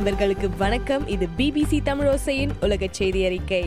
நண்பர்களுக்கு வணக்கம் இது பிபிசி தமிழோசையின் உலக செய்தி அறிக்கை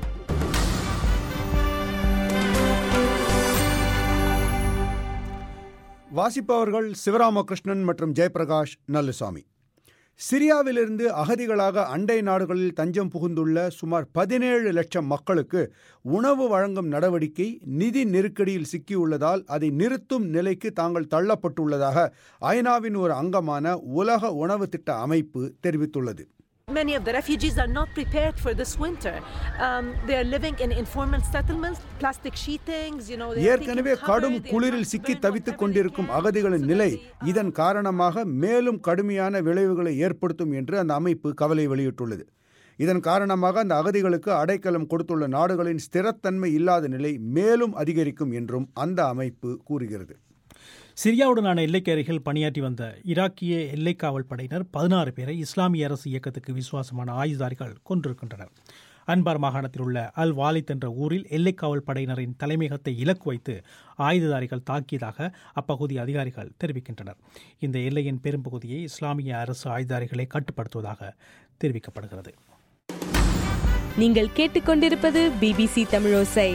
வாசிப்பவர்கள் சிவராமகிருஷ்ணன் மற்றும் ஜெயபிரகாஷ் நல்லுசாமி சிரியாவிலிருந்து அகதிகளாக அண்டை நாடுகளில் தஞ்சம் புகுந்துள்ள சுமார் பதினேழு லட்சம் மக்களுக்கு உணவு வழங்கும் நடவடிக்கை நிதி நெருக்கடியில் சிக்கியுள்ளதால் அதை நிறுத்தும் நிலைக்கு தாங்கள் தள்ளப்பட்டுள்ளதாக ஐநாவின் ஒரு அங்கமான உலக உணவு திட்ட அமைப்பு தெரிவித்துள்ளது Many of the refugees are not prepared for this winter. Um, they are living in informal settlements, plastic sheetings, you know. they are ஏற்கனவே taking cover, கடும் they are குளிரில் not சிக்கி burn தவித்துக் whatever கொண்டிருக்கும் they can. அகதிகளின் So நிலை they, uh, இதன் காரணமாக மேலும் கடுமையான விளைவுகளை ஏற்படுத்தும் என்று அந்த அமைப்பு கவலை வெளியிட்டுள்ளது இதன் காரணமாக அந்த அகதிகளுக்கு அடைக்கலம் கொடுத்துள்ள நாடுகளின் ஸ்திரத்தன்மை இல்லாத நிலை மேலும் அதிகரிக்கும் என்றும் அந்த அமைப்பு கூறுகிறது சிரியாவுடனான எல்லைக்கு அருகில் பணியாற்றி வந்த ஈராக்கிய எல்லைக்காவல் படையினர் பதினாறு பேரை இஸ்லாமிய அரசு இயக்கத்துக்கு விசுவாசமான ஆயுதாரிகள் கொண்டிருக்கின்றனர் அன்பார் மாகாணத்தில் உள்ள அல் வாலித் என்ற ஊரில் எல்லைக்காவல் படையினரின் தலைமையகத்தை இலக்கு வைத்து ஆயுததாரிகள் தாக்கியதாக அப்பகுதி அதிகாரிகள் தெரிவிக்கின்றனர் இந்த எல்லையின் பெரும்பகுதியை இஸ்லாமிய அரசு ஆயுதாரிகளை கட்டுப்படுத்துவதாக தெரிவிக்கப்படுகிறது நீங்கள் கேட்டுக்கொண்டிருப்பது பிபிசி தமிழோசை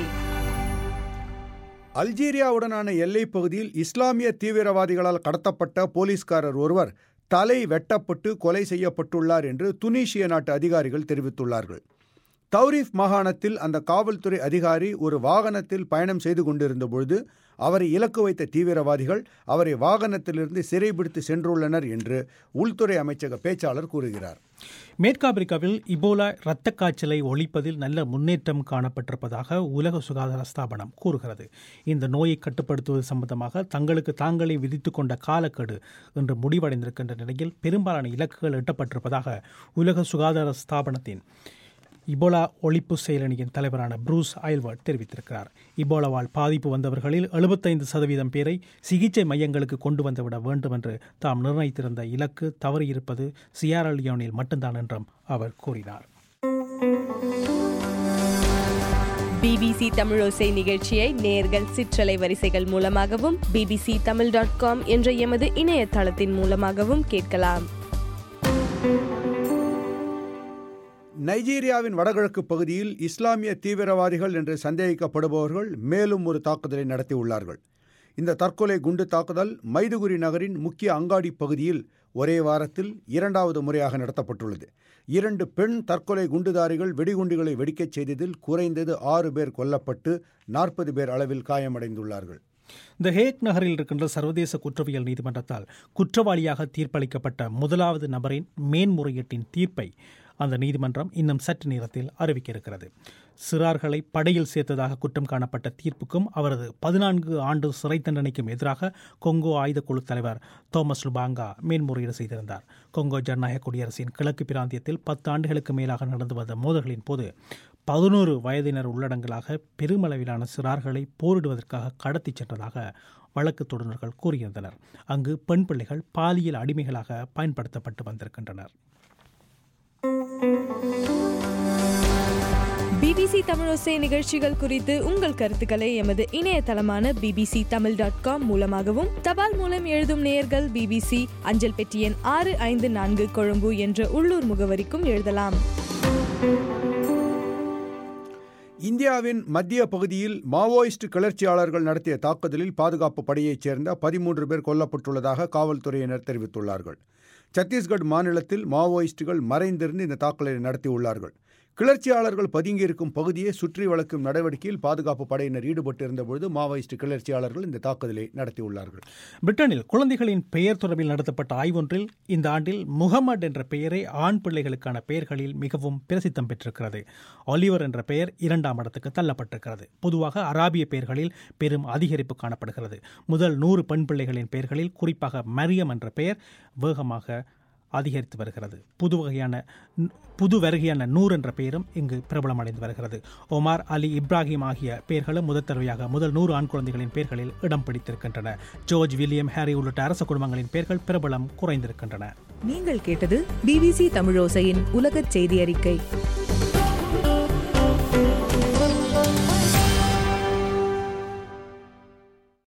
அல்ஜீரியாவுடனான எல்லைப் பகுதியில் இஸ்லாமிய தீவிரவாதிகளால் கடத்தப்பட்ட போலீஸ்காரர் ஒருவர் தலை வெட்டப்பட்டு கொலை செய்யப்பட்டுள்ளார் என்று துனிஷிய நாட்டு அதிகாரிகள் தெரிவித்துள்ளார்கள் தௌரிஃப் மாகாணத்தில் அந்த காவல்துறை அதிகாரி ஒரு வாகனத்தில் பயணம் செய்து கொண்டிருந்த பொழுது அவரை இலக்கு வைத்த தீவிரவாதிகள் அவரை வாகனத்திலிருந்து சிறைபிடித்து சென்றுள்ளனர் என்று உள்துறை அமைச்சக பேச்சாளர் கூறுகிறார் மேற்காப்பிரிக்காவில் இபோலா இரத்த காய்ச்சலை ஒழிப்பதில் நல்ல முன்னேற்றம் காணப்பட்டிருப்பதாக உலக சுகாதார ஸ்தாபனம் கூறுகிறது இந்த நோயை கட்டுப்படுத்துவது சம்பந்தமாக தங்களுக்கு தாங்களே விதித்துக் கொண்ட காலக்கெடு என்று முடிவடைந்திருக்கின்ற நிலையில் பெரும்பாலான இலக்குகள் எட்டப்பட்டிருப்பதாக உலக சுகாதார ஸ்தாபனத்தின் இபோலா ஒழிப்பு செயலணியின் தலைவரான ப்ரூஸ் அயல்வர்ட் தெரிவித்திருக்கிறார் இபோலாவால் பாதிப்பு வந்தவர்களில் எழுபத்தைந்து சதவீதம் பேரை சிகிச்சை மையங்களுக்கு கொண்டு வந்துவிட வேண்டும் என்று தாம் நிர்ணயித்திருந்த இலக்கு தவறியிருப்பது சியாரலியோனில் மட்டும்தான் என்றும் அவர் கூறினார் பிபிசி தமிழோசை நிகழ்ச்சியை நேர்கள் சிற்றலை வரிசைகள் மூலமாகவும் பிபிசி தமிழ் டாட் காம் என்ற எமது இணையதளத்தின் மூலமாகவும் கேட்கலாம் நைஜீரியாவின் வடகிழக்கு பகுதியில் இஸ்லாமிய தீவிரவாதிகள் என்று சந்தேகிக்கப்படுபவர்கள் மேலும் ஒரு தாக்குதலை நடத்தியுள்ளார்கள் இந்த தற்கொலை குண்டு தாக்குதல் மைதுகுரி நகரின் முக்கிய அங்காடி பகுதியில் ஒரே வாரத்தில் இரண்டாவது முறையாக நடத்தப்பட்டுள்ளது இரண்டு பெண் தற்கொலை குண்டுதாரிகள் வெடிகுண்டுகளை வெடிக்கச் செய்ததில் குறைந்தது ஆறு பேர் கொல்லப்பட்டு நாற்பது பேர் அளவில் காயமடைந்துள்ளார்கள் இந்த ஹேக் நகரில் இருக்கின்ற சர்வதேச குற்றவியல் நீதிமன்றத்தால் குற்றவாளியாக தீர்ப்பளிக்கப்பட்ட முதலாவது நபரின் மேன்முறையீட்டின் தீர்ப்பை அந்த நீதிமன்றம் இன்னும் சற்று நேரத்தில் அறிவிக்க இருக்கிறது சிறார்களை படையில் சேர்த்ததாக குற்றம் காணப்பட்ட தீர்ப்புக்கும் அவரது பதினான்கு ஆண்டு சிறை தண்டனைக்கும் எதிராக கொங்கோ ஆயுதக்குழு தலைவர் தோமஸ் லுபாங்கா மேன்முறையீடு செய்திருந்தார் கொங்கோ ஜனநாயக குடியரசின் கிழக்கு பிராந்தியத்தில் பத்து ஆண்டுகளுக்கு மேலாக நடந்து வந்த மோதல்களின் போது பதினோரு வயதினர் உள்ளடங்கலாக பெருமளவிலான சிறார்களை போரிடுவதற்காக கடத்திச் சென்றதாக வழக்கு தொடுநர்கள் கூறியிருந்தனர் அங்கு பெண் பிள்ளைகள் பாலியல் அடிமைகளாக பயன்படுத்தப்பட்டு வந்திருக்கின்றனர் பிபிசி தமிழோசை நிகழ்ச்சிகள் குறித்து உங்கள் கருத்துக்களை எமது இணையதளமான பிபிசி தமிழ் டாட் காம் மூலமாகவும் தபால் மூலம் எழுதும் நேயர்கள் பிபிசி அஞ்சல் பெட்டி எண் ஆறு ஐந்து நான்கு கொழும்பு என்ற உள்ளூர் முகவரிக்கும் எழுதலாம் இந்தியாவின் மத்திய பகுதியில் மாவோயிஸ்ட் கிளர்ச்சியாளர்கள் நடத்திய தாக்குதலில் பாதுகாப்பு படையைச் சேர்ந்த பதிமூன்று பேர் கொல்லப்பட்டுள்ளதாக காவல்துறையினர் தெரிவித்துள்ளார்கள் சத்தீஸ்கட் மாநிலத்தில் மாவோயிஸ்டுகள் மறைந்திருந்து இந்த தாக்குதலை நடத்தியுள்ளார்கள் கிளர்ச்சியாளர்கள் பதுங்கியிருக்கும் பகுதியை சுற்றி வளர்க்கும் நடவடிக்கையில் பாதுகாப்பு படையினர் ஈடுபட்டிருந்த பொழுது மாவோயிஸ்ட் கிளர்ச்சியாளர்கள் இந்த தாக்குதலை நடத்தியுள்ளார்கள் பிரிட்டனில் குழந்தைகளின் பெயர் தொடர்பில் நடத்தப்பட்ட ஆய்வொன்றில் இந்த ஆண்டில் முகமட் என்ற பெயரே ஆண் பிள்ளைகளுக்கான பெயர்களில் மிகவும் பிரசித்தம் பெற்றிருக்கிறது ஒலிவர் என்ற பெயர் இரண்டாம் இடத்துக்கு தள்ளப்பட்டிருக்கிறது பொதுவாக அராபிய பெயர்களில் பெரும் அதிகரிப்பு காணப்படுகிறது முதல் நூறு பெண் பிள்ளைகளின் பெயர்களில் குறிப்பாக மரியம் என்ற பெயர் வேகமாக அதிகரித்து வருகிறது புது வகையான புது வருகையான நூர் என்ற பெயரும் இங்கு பிரபலமடைந்து வருகிறது ஒமார் அலி இப்ராஹிம் ஆகிய பெயர்களும் முதல் தடவையாக முதல் நூறு ஆண் குழந்தைகளின் பெயர்களில் இடம் பிடித்திருக்கின்றன ஜோர்ஜ் வில்லியம் ஹாரி உள்ளிட்ட அரச குடும்பங்களின் பெயர்கள் பிரபலம் குறைந்திருக்கின்றன நீங்கள் கேட்டது பிபிசி தமிழோசையின் உலகச் செய்தி அறிக்கை